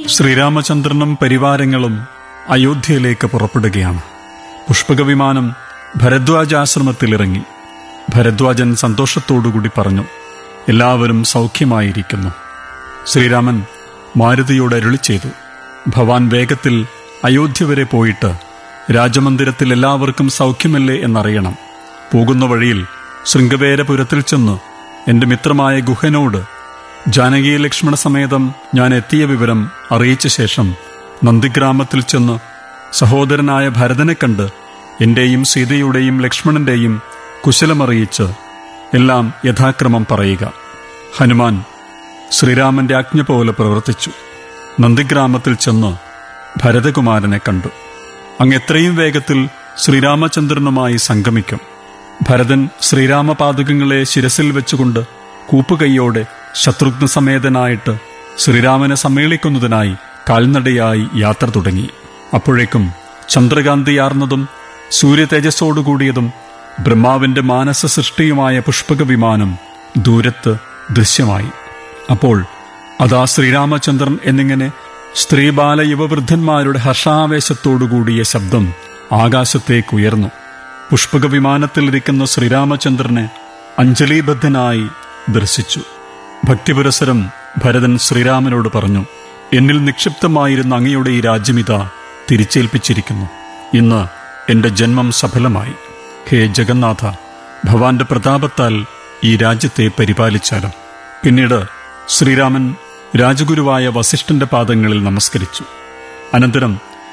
ശ്രീരാമചന്ദ്രനും പരിവാരങ്ങളും അയോധ്യയിലേക്ക് പുറപ്പെടുകയാണ് പുഷ്പക വിമാനം ഭരദ്വാജാശ്രമത്തിലിറങ്ങി ഭരദ്വാജൻ സന്തോഷത്തോടുകൂടി പറഞ്ഞു എല്ലാവരും സൗഖ്യമായിരിക്കുന്നു ശ്രീരാമൻ മാരുതിയോട് അരുളി ചെയ്തു ഭവാൻ വേഗത്തിൽ അയോധ്യ വരെ പോയിട്ട് രാജമന്ദിരത്തിൽ എല്ലാവർക്കും സൗഖ്യമല്ലേ എന്നറിയണം പോകുന്ന വഴിയിൽ ശൃംഗവേരപുരത്തിൽ ചെന്ന് എൻ്റെ മിത്രമായ ഗുഹനോട് ജാനകി ലക്ഷ്മണ സമേതം ഞാൻ എത്തിയ വിവരം അറിയിച്ച ശേഷം നന്ദിഗ്രാമത്തിൽ ചെന്ന് സഹോദരനായ ഭരതനെ കണ്ട് എന്റെയും സീതയുടെയും ലക്ഷ്മണന്റെയും കുശലമറിയിച്ച് എല്ലാം യഥാക്രമം പറയുക ഹനുമാൻ ശ്രീരാമന്റെ ആജ്ഞ പോലെ പ്രവർത്തിച്ചു നന്ദിഗ്രാമത്തിൽ ചെന്ന് ഭരതകുമാരനെ കണ്ടു അങ്ങ് എത്രയും വേഗത്തിൽ ശ്രീരാമചന്ദ്രനുമായി സംഗമിക്കും ഭരതൻ ശ്രീരാമപാദുകങ്ങളെ ശിരസിൽ വെച്ചുകൊണ്ട് കൂപ്പുകൈയോടെ ശത്രുഘ്ന സമേതനായിട്ട് ശ്രീരാമനെ സമ്മേളിക്കുന്നതിനായി കാൽനടയായി യാത്ര തുടങ്ങി അപ്പോഴേക്കും ചന്ദ്രകാന്തിയാർന്നതും സൂര്യതേജസ്സോടുകൂടിയതും ബ്രഹ്മാവിന്റെ മാനസ സൃഷ്ടിയുമായ പുഷ്പക വിമാനം ദൂരത്ത് ദൃശ്യമായി അപ്പോൾ അതാ ശ്രീരാമചന്ദ്രൻ എന്നിങ്ങനെ സ്ത്രീബാല യുവവൃദ്ധന്മാരുടെ ഹർഷാവേശത്തോടുകൂടിയ ശബ്ദം ആകാശത്തേക്കുയർന്നു പുഷ്പക വിമാനത്തിലിരിക്കുന്ന ശ്രീരാമചന്ദ്രനെ അഞ്ജലീബദ്ധനായി ദർശിച്ചു ഭക്തിപുരസരം ഭരതൻ ശ്രീരാമനോട് പറഞ്ഞു എന്നിൽ നിക്ഷിപ്തമായിരുന്ന അങ്ങയുടെ ഈ രാജ്യമിത തിരിച്ചേൽപ്പിച്ചിരിക്കുന്നു ഇന്ന് എന്റെ ജന്മം സഫലമായി ഹേ ജഗന്നാഥ ഭവാന്റെ പ്രതാപത്താൽ ഈ രാജ്യത്തെ പരിപാലിച്ചാലും പിന്നീട് ശ്രീരാമൻ രാജഗുരുവായ വസിഷ്ഠന്റെ പാദങ്ങളിൽ നമസ്കരിച്ചു അനന്തരം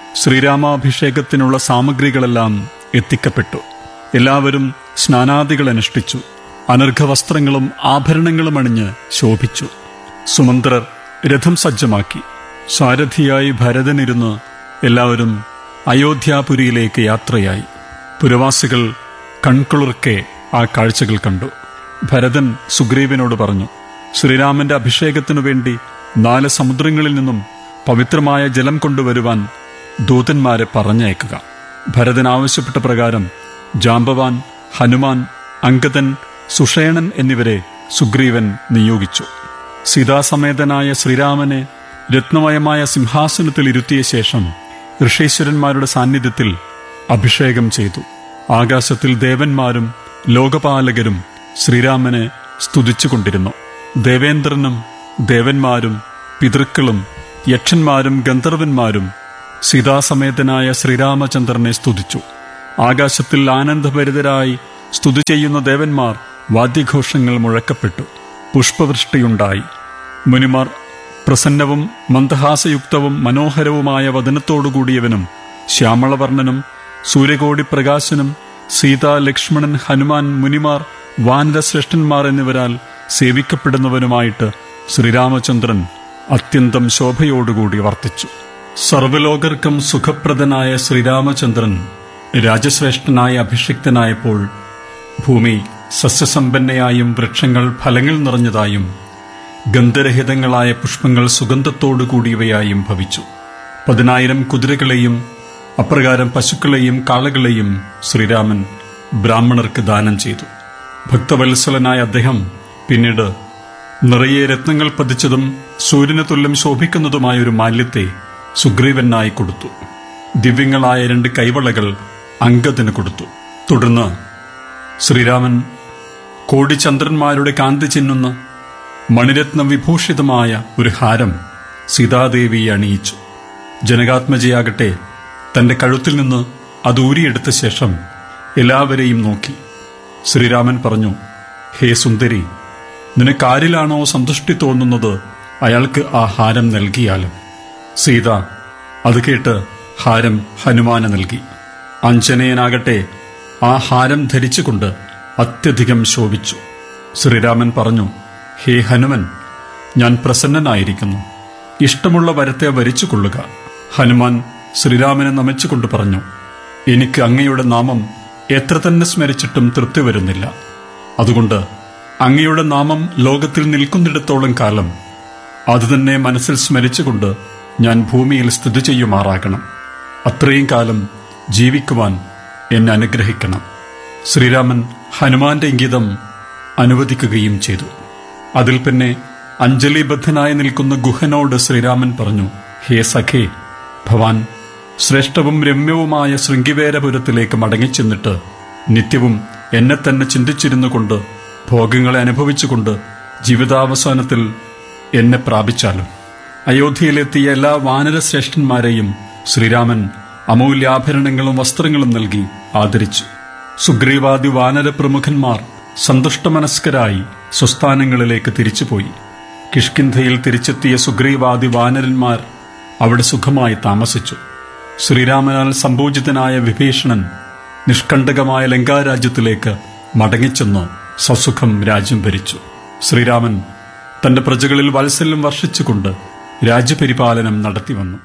ശ്രീരാമാഭിഷേകത്തിനുള്ള സാമഗ്രികളെല്ലാം എത്തിക്കപ്പെട്ടു എല്ലാവരും സ്നാനാദികൾ അനുഷ്ഠിച്ചു അനർഘവസ്ത്രങ്ങളും ആഭരണങ്ങളും അണിഞ്ഞ് ശോഭിച്ചു സുമന്ത്രർ രഥം സജ്ജമാക്കി സാരഥിയായി ഭരതനിരുന്ന് എല്ലാവരും അയോധ്യാപുരിയിലേക്ക് യാത്രയായി പുരവാസികൾ കൺകുളിർക്കെ ആ കാഴ്ചകൾ കണ്ടു ഭരതൻ സുഗ്രീവനോട് പറഞ്ഞു ശ്രീരാമന്റെ അഭിഷേകത്തിനു വേണ്ടി നാല് സമുദ്രങ്ങളിൽ നിന്നും പവിത്രമായ ജലം കൊണ്ടുവരുവാൻ ദൂതന്മാരെ പറഞ്ഞയക്കുക ഭരതൻ ആവശ്യപ്പെട്ട പ്രകാരം ജാമ്പവാൻ ഹനുമാൻ അങ്കദൻ സുഷേണൻ എന്നിവരെ സുഗ്രീവൻ നിയോഗിച്ചു സീതാസമേതനായ ശ്രീരാമനെ രത്നമയമായ സിംഹാസനത്തിൽ ഇരുത്തിയ ശേഷം ഋഷീശ്വരന്മാരുടെ സാന്നിധ്യത്തിൽ അഭിഷേകം ചെയ്തു ആകാശത്തിൽ ദേവന്മാരും ലോകപാലകരും ശ്രീരാമനെ സ്തുതിച്ചുകൊണ്ടിരുന്നു ദേവേന്ദ്രനും ദേവന്മാരും പിതൃക്കളും യക്ഷന്മാരും ഗന്ധർവന്മാരും സീതാസമേതനായ ശ്രീരാമചന്ദ്രനെ സ്തുതിച്ചു ആകാശത്തിൽ ആനന്ദഭരിതരായി സ്തുതി ചെയ്യുന്ന ദേവന്മാർ വാദ്യഘോഷങ്ങൾ മുഴക്കപ്പെട്ടു പുഷ്പവൃഷ്ടിയുണ്ടായി മുനിമാർ പ്രസന്നവും മന്ദഹാസയുക്തവും മനോഹരവുമായ വദനത്തോടുകൂടിയവനും ശ്യാമളവർണ്ണനും സൂര്യകോടി പ്രകാശനും സീത ലക്ഷ്മണൻ ഹനുമാൻ മുനിമാർ വാനരശ്രേഷ്ഠന്മാർ എന്നിവരാൽ സേവിക്കപ്പെടുന്നവനുമായിട്ട് ശ്രീരാമചന്ദ്രൻ അത്യന്തം ശോഭയോടുകൂടി വർത്തിച്ചു സർവലോകർക്കും സുഖപ്രദനായ ശ്രീരാമചന്ദ്രൻ രാജശ്രേഷ്ഠനായി അഭിഷിക്തനായപ്പോൾ ഭൂമി സസ്യസമ്പന്നയായും വൃക്ഷങ്ങൾ ഫലങ്ങൾ നിറഞ്ഞതായും ഗന്ധരഹിതങ്ങളായ പുഷ്പങ്ങൾ സുഗന്ധത്തോടു കൂടിയവയായും ഭവിച്ചു പതിനായിരം കുതിരകളെയും അപ്രകാരം പശുക്കളെയും കാളകളെയും ശ്രീരാമൻ ബ്രാഹ്മണർക്ക് ദാനം ചെയ്തു ഭക്തവത്സലനായ അദ്ദേഹം പിന്നീട് നിറയെ രത്നങ്ങൾ പതിച്ചതും സൂര്യന് തുല്യം ശോഭിക്കുന്നതുമായ ഒരു മാല്യത്തെ സുഗ്രീവനായി കൊടുത്തു ദിവ്യങ്ങളായ രണ്ട് കൈവളകൾ അങ്കദന് കൊടുത്തു തുടർന്ന് ശ്രീരാമൻ കോടിചന്ദ്രന്മാരുടെ കാന്തി ചിന്നുന്ന മണിരത്ന വിഭൂഷിതമായ ഒരു ഹാരം സീതാദേവിയെ അണിയിച്ചു ജനകാത്മജയാകട്ടെ തന്റെ കഴുത്തിൽ നിന്ന് അത് ഊരിയെടുത്ത ശേഷം എല്ലാവരെയും നോക്കി ശ്രീരാമൻ പറഞ്ഞു ഹേ സുന്ദരി നിനക്കാരിലാണോ സന്തുഷ്ടി തോന്നുന്നത് അയാൾക്ക് ആ ഹാരം നൽകിയാലും സീത അത് കേട്ട് ഹാരം ഹനുമാന് നൽകി അഞ്ജനയനാകട്ടെ ആ ഹാരം ധരിച്ചുകൊണ്ട് അത്യധികം ശോഭിച്ചു ശ്രീരാമൻ പറഞ്ഞു ഹേ ഹനുമൻ ഞാൻ പ്രസന്നനായിരിക്കുന്നു ഇഷ്ടമുള്ള വരത്തെ വരിച്ചു കൊള്ളുക ഹനുമാൻ ശ്രീരാമനെ നമിച്ചുകൊണ്ട് പറഞ്ഞു എനിക്ക് അങ്ങയുടെ നാമം എത്ര തന്നെ സ്മരിച്ചിട്ടും തൃപ്തി വരുന്നില്ല അതുകൊണ്ട് അങ്ങയുടെ നാമം ലോകത്തിൽ നിൽക്കുന്നിടത്തോളം കാലം അതുതന്നെ മനസ്സിൽ സ്മരിച്ചുകൊണ്ട് ഞാൻ ഭൂമിയിൽ സ്ഥിതി ചെയ്യുമാറാകണം അത്രയും കാലം ജീവിക്കുവാൻ എന്നെ അനുഗ്രഹിക്കണം ശ്രീരാമൻ ഹനുമാന്റെ ഇംഗിതം അനുവദിക്കുകയും ചെയ്തു അതിൽ പിന്നെ അഞ്ജലിബദ്ധനായി നിൽക്കുന്ന ഗുഹനോട് ശ്രീരാമൻ പറഞ്ഞു ഹേ സഖേ ഭവാൻ ശ്രേഷ്ഠവും രമ്യവുമായ ശൃംഗിവേരപുരത്തിലേക്ക് മടങ്ങിച്ചെന്നിട്ട് നിത്യവും എന്നെ തന്നെ ചിന്തിച്ചിരുന്നു കൊണ്ട് ഭോഗങ്ങളെ അനുഭവിച്ചുകൊണ്ട് ജീവിതാവസാനത്തിൽ എന്നെ പ്രാപിച്ചാലും അയോധ്യയിലെത്തിയ എല്ലാ വാനരശ്രേഷ്ഠന്മാരെയും ശ്രീരാമൻ അമൂല്യാഭരണങ്ങളും വസ്ത്രങ്ങളും നൽകി ആദരിച്ചു സുഗ്രീവാദി വാനര പ്രമുഖന്മാർ സന്തുഷ്ടമനസ്കരായി സ്വസ്ഥാനങ്ങളിലേക്ക് തിരിച്ചുപോയി കിഷ്കിന്ധയിൽ തിരിച്ചെത്തിയ സുഗ്രീവാദി വാനരന്മാർ അവിടെ സുഖമായി താമസിച്ചു ശ്രീരാമനാൽ സംപൂജിതനായ വിഭീഷണൻ നിഷ്കണ്ടകമായ ലങ്കാരാജ്യത്തിലേക്ക് മടങ്ങിച്ചെന്ന് സസുഖം രാജ്യം ഭരിച്ചു ശ്രീരാമൻ തന്റെ പ്രജകളിൽ വാത്സല്യം വർഷിച്ചുകൊണ്ട് രാജ്യപരിപാലനം നടത്തിവന്നു